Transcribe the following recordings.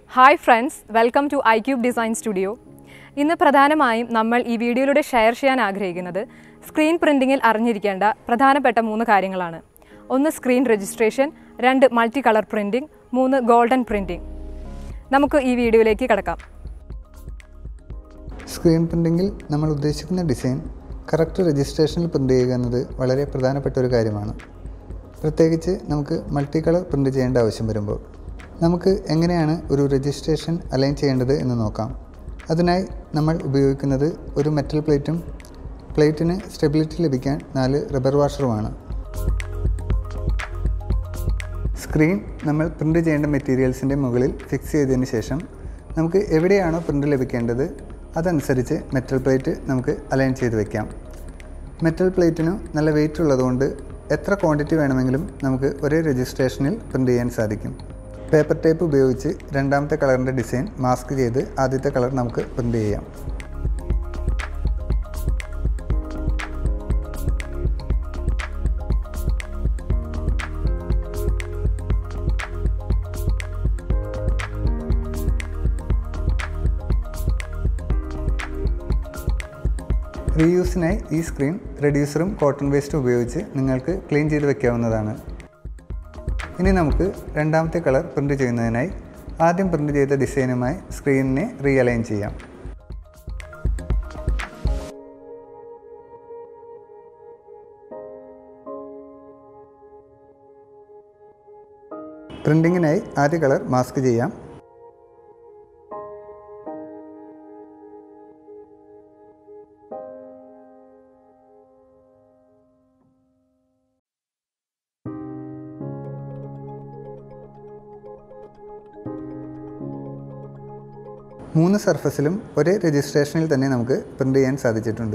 hi friends welcome to I cube design studio ഇന്ന് പ്രധാനമായും നമ്മൾ ഈ വീഡിയോയിലൂടെ ഷെയർ ചെയ്യാൻ ആഗ്രഹിക്കുന്നത് സ്ക്രീൻ പ്രിൻറ്റിങ്ങിൽ അറിഞ്ഞിരിക്കേണ്ട പ്രധാനപ്പെട്ട മൂന്ന് കാര്യങ്ങളാണ് ഒന്ന് സ്ക്രീൻ രജിസ്ട്രേഷൻ രണ്ട് മൾട്ടി കളർ പ്രിൻറ്റിംഗ് മൂന്ന് ഗോൾഡൻ പ്രിൻറ്റിംഗ് നമുക്ക് ഈ വീഡിയോയിലേക്ക് കിടക്കാം സ്ക്രീൻ പ്രിൻറ്റിങ്ങിൽ നമ്മൾ ഉദ്ദേശിക്കുന്ന ഡിസൈൻ കറക്റ്റ് രജിസ്ട്രേഷനിൽ പ്രിൻ്റ് ചെയ്യുക എന്നത് വളരെ പ്രധാനപ്പെട്ട ഒരു കാര്യമാണ് പ്രത്യേകിച്ച് നമുക്ക് മൾട്ടി കളർ പ്രിൻ്റ് ചെയ്യേണ്ട ആവശ്യം വരുമ്പോൾ നമുക്ക് എങ്ങനെയാണ് ഒരു രജിസ്ട്രേഷൻ അലൈൻ ചെയ്യേണ്ടത് എന്ന് നോക്കാം അതിനായി നമ്മൾ ഉപയോഗിക്കുന്നത് ഒരു മെറ്റൽ പ്ലേറ്റും പ്ലേറ്റിന് സ്റ്റെബിലിറ്റി ലഭിക്കാൻ നാല് റബ്ബർ വാഷറുമാണ് സ്ക്രീൻ നമ്മൾ പ്രിൻ്റ് ചെയ്യേണ്ട മെറ്റീരിയൽസിൻ്റെ മുകളിൽ ഫിക്സ് ചെയ്തതിന് ശേഷം നമുക്ക് എവിടെയാണോ പ്രിൻ്റ് ലഭിക്കേണ്ടത് അതനുസരിച്ച് മെറ്റൽ പ്ലേറ്റ് നമുക്ക് അലൈൻ ചെയ്ത് വെക്കാം മെറ്റൽ പ്ലേറ്റിന് നല്ല വെയിറ്റ് ഉള്ളതുകൊണ്ട് എത്ര ക്വാണ്ടിറ്റി വേണമെങ്കിലും നമുക്ക് ഒരേ രജിസ്ട്രേഷനിൽ പ്രിൻ്റ് ചെയ്യാൻ സാധിക്കും പേപ്പർ ടേപ്പ് ഉപയോഗിച്ച് രണ്ടാമത്തെ കളറിൻ്റെ ഡിസൈൻ മാസ്ക് ചെയ്ത് ആദ്യത്തെ കളർ നമുക്ക് പ്രിൻ്റ് ചെയ്യാം റീയൂസിനായി ഈ സ്ക്രീൻ റെഡ്യൂസറും കോട്ടൺ വേസ്റ്റും ഉപയോഗിച്ച് നിങ്ങൾക്ക് ക്ലീൻ ചെയ്ത് വെക്കാവുന്നതാണ് ഇനി നമുക്ക് രണ്ടാമത്തെ കളർ പ്രിൻ്റ് ചെയ്യുന്നതിനായി ആദ്യം പ്രിൻ്റ് ചെയ്ത ഡിസൈനുമായി സ്ക്രീനിനെ റീഅലൈൻ ചെയ്യാം പ്രിൻറ്റിങ്ങിനായി ആദ്യ കളർ മാസ്ക് ചെയ്യാം മൂന്ന് സർഫസിലും ഒരേ രജിസ്ട്രേഷനിൽ തന്നെ നമുക്ക് പ്രിൻ്റ് ചെയ്യാൻ സാധിച്ചിട്ടുണ്ട്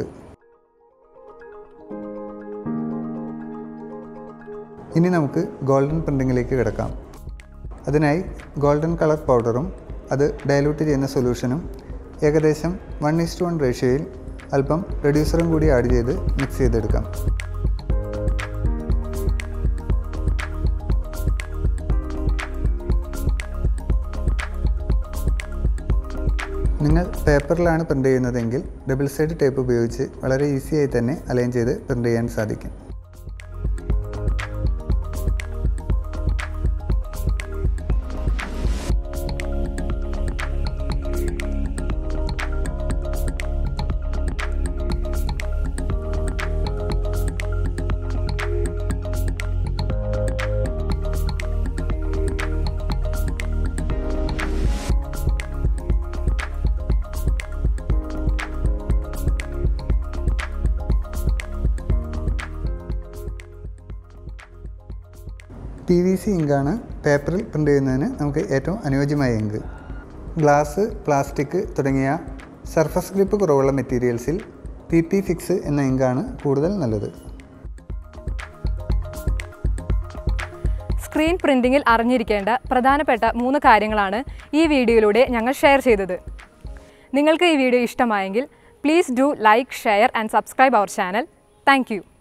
ഇനി നമുക്ക് ഗോൾഡൻ പ്രിൻറ്റിങ്ങിലേക്ക് കിടക്കാം അതിനായി ഗോൾഡൻ കളർ പൗഡറും അത് ഡയലൂട്ട് ചെയ്യുന്ന സൊല്യൂഷനും ഏകദേശം വൺ ഈസ്റ്റ് വൺ റേഷ്യോയിൽ അല്പം റെഡ്യൂസറും കൂടി ആഡ് ചെയ്ത് മിക്സ് ചെയ്തെടുക്കാം നിങ്ങൾ പേപ്പറിലാണ് പ്രിൻ്റ് ചെയ്യുന്നതെങ്കിൽ ഡബിൾ സൈഡ് ടേപ്പ് ഉപയോഗിച്ച് വളരെ ഈസിയായി തന്നെ അലൈൻ ചെയ്ത് പ്രിൻ്റ് ചെയ്യാൻ സാധിക്കും പി വി സി ഇങ്കാണ് പേപ്പറിൽ പ്രിൻ്റ് ചെയ്യുന്നതിന് നമുക്ക് ഏറ്റവും അനുയോജ്യമായ ഇങ്ക് ഗ്ലാസ് പ്ലാസ്റ്റിക് തുടങ്ങിയ സർഫസ് ഗ്രിപ്പ് കുറവുള്ള മെറ്റീരിയൽസിൽ പി പി ഫിക്സ് എന്ന ഇങ്കാണ് കൂടുതൽ നല്ലത് സ്ക്രീൻ പ്രിൻറ്റിങ്ങിൽ അറിഞ്ഞിരിക്കേണ്ട പ്രധാനപ്പെട്ട മൂന്ന് കാര്യങ്ങളാണ് ഈ വീഡിയോയിലൂടെ ഞങ്ങൾ ഷെയർ ചെയ്തത് നിങ്ങൾക്ക് ഈ വീഡിയോ ഇഷ്ടമായെങ്കിൽ please do like share and subscribe our channel thank